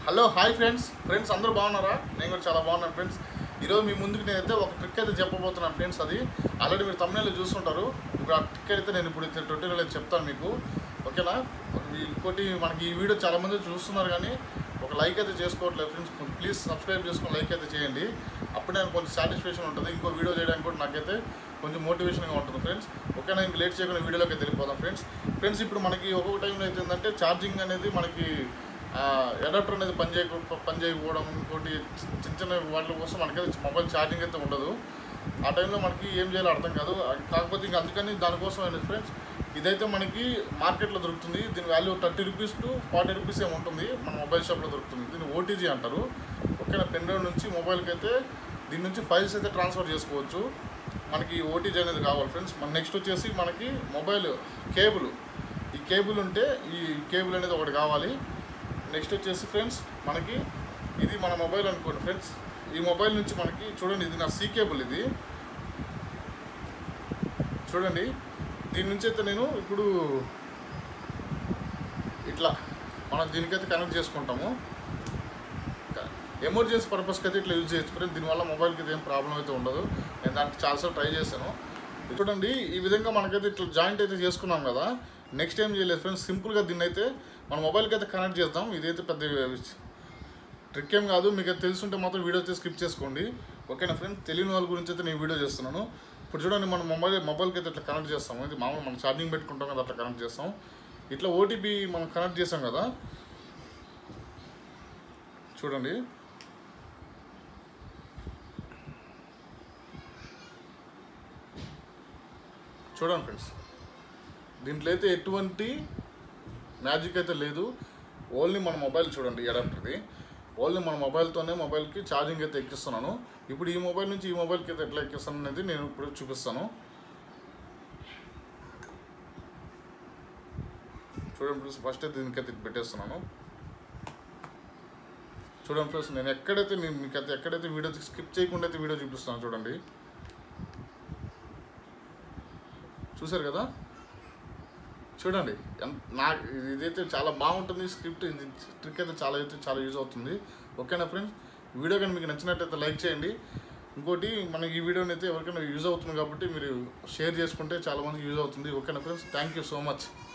hello hi friends friends అందరూ బాగున్నారా నేను కూడా చాలా బాగున్నాను ఫ్రెండ్స్ ఈరోజు మీ ముందుకు నేనైతే ఒక ట్రిక్ అయితే చెప్పబోతున్నాను ఫ్రెండ్స్ అది ఆల్రెడీ మీరు తమిళలో చూస్తుంటారు ఇప్పుడు ఆ ట్రిక్ అయితే నేను ఇప్పుడు ట్వంటీలో చెప్తాను మీకు ఓకేనా ఇంకోటి మనకి ఈ వీడియో చాలా మంది చూస్తున్నారు కానీ ఒక లైక్ అయితే చేసుకోవట్లేదు ఫ్రెండ్స్ ప్లీజ్ సబ్స్క్రైబ్ చేసుకొని లైక్ అయితే చేయండి అప్పుడే నాకు కొంచెం సాటిస్ఫాక్షన్ ఉంటుంది ఇంకో వీడియో చేయడానికి కూడా నాకైతే కొంచెం మోటివేషన్గా ఉంటుంది ఫ్రెండ్స్ ఓకేనా ఇంక లేట్ చేయకుండా వీడియోలోకి అయితే వెళ్ళిపోదాం ఫ్రెండ్స్ ఫ్రెండ్స్ ఇప్పుడు మనకి ఒక్కొక్క టైంలో అయితే ఏంటంటే ఛార్జింగ్ అనేది మనకి అడాప్టర్ అనేది పని చేయ పని చేయకపోవడం ఇంకోటి చిన్న చిన్న వాటి కోసం మనకైతే మొబైల్ ఛార్జింగ్ అయితే ఉండదు ఆ టైంలో మనకి ఏం చేయాలో అర్థం కాదు కాకపోతే ఇంకా అందుకని దానికోసం ఏంటి ఫ్రెండ్స్ ఇదైతే మనకి మార్కెట్లో దొరుకుతుంది దీని value thirty rupees to forty rupees ఏమి ఉంటుంది మన మొబైల్ షాప్లో దొరుకుతుంది దీన్ని ఓటీజీ అంటారు ఓకేనా పెన్ డ్రైవ్ నుంచి మొబైల్కి అయితే దీని నుంచి ఫైల్స్ అయితే ట్రాన్స్ఫర్ చేసుకోవచ్చు మనకి ఓటీజీ అనేది కావాలి ఫ్రెండ్స్ మన నెక్స్ట్ వచ్చేసి మనకి మొబైల్ కేబుల్ ఈ కేబుల్ ఉంటే ఈ కేబుల్ అనేది ఒకటి కావాలి నెక్స్ట్ వచ్చేసి ఫ్రెండ్స్ మనకి ఇది మన మొబైల్ అనుకోండి ఫ్రెండ్స్ ఈ మొబైల్ నుంచి మనకి చూడండి ఇది నా సీ కేబుల్ ఇది చూడండి దీని నుంచి అయితే నేను ఇప్పుడు ఇట్లా మనం దీనికైతే కనెక్ట్ చేసుకుంటాము ఎమర్జెన్సీ పర్పస్కి అయితే ఇట్లా యూజ్ చేయొచ్చు ఫ్రెండ్ దీనివల్ల మొబైల్కి అయితే ఏం ప్రాబ్లం అయితే ఉండదు నేను దానికి చాలాసార్లు ట్రై చేశాను చూడండి ఈ విధంగా మనకైతే ఇట్లా జాయింట్ అయితే చేసుకున్నాం కదా నెక్స్ట్ ఏం చేయలేదు ఫ్రెండ్స్ సింపుల్గా దీన్ని అయితే మన మొబైల్కి అయితే కనెక్ట్ చేద్దాం ఇదైతే పెద్ద ట్రిక్ ఏం కాదు మీకు అది తెలుసుంటే మాత్రం వీడియో అయితే స్కిప్ చేసుకోండి ఓకేనా ఫ్రెండ్స్ తెలియని వాళ్ళ గురించి అయితే నేను వీడియో చేస్తున్నాను ఇప్పుడు చూడండి మన మొబైల్ మొబైల్కి అయితే ఇట్లా కనెక్ట్ చేస్తాము ఇది మామూలు మనం ఛార్జింగ్ పెట్టుకుంటాం కదా అట్లా కనెక్ట్ చేస్తాం ఇట్లా ఓటీపీ మనం కనెక్ట్ చేసాం కదా చూడండి చూడండి ఫ్రెండ్స్ దీంట్లో అయితే ఎటువంటి మ్యాజిక్ అయితే లేదు ఓన్లీ మన మొబైల్ చూడండి అడాప్టర్ది ఓన్లీ మన మొబైల్తోనే మొబైల్కి ఛార్జింగ్ అయితే ఎక్కిస్తున్నాను ఇప్పుడు ఈ మొబైల్ నుంచి ఈ మొబైల్కి అయితే ఎట్లా ఎక్కిస్తాను అనేది నేను ఇప్పుడు చూపిస్తాను చూడండి ఫ్రెండ్స్ ఫస్ట్ అయితే దీనికైతే పెట్టేస్తున్నాను చూడండి ఫ్రెండ్స్ నేను ఎక్కడైతే నేను మీకు అయితే ఎక్కడైతే వీడియో స్కిప్ చేయకుండా అయితే వీడియో చూపిస్తాను చూడండి చూసారు కదా చూడండి ఎన్- నా ఇదైతే చాలా బాగుంటుంది స్క్రిప్ట్ ఇది ట్రిక్ అయితే చాలా అయితే చాలా యూజ్ అవుతుంది ఓకేనా ఫ్రెండ్స్ వీడియో కానీ మీకు నచ్చినట్టయితే లైక్ చేయండి ఇంకోటి మనకి ఈ వీడియోని అయితే ఎవరికైనా యూజ్ అవుతుంది కాబట్టి మీరు షేర్ చేసుకుంటే చాలా మందికి యూజ్ అవుతుంది ఓకేనా friends thank you so much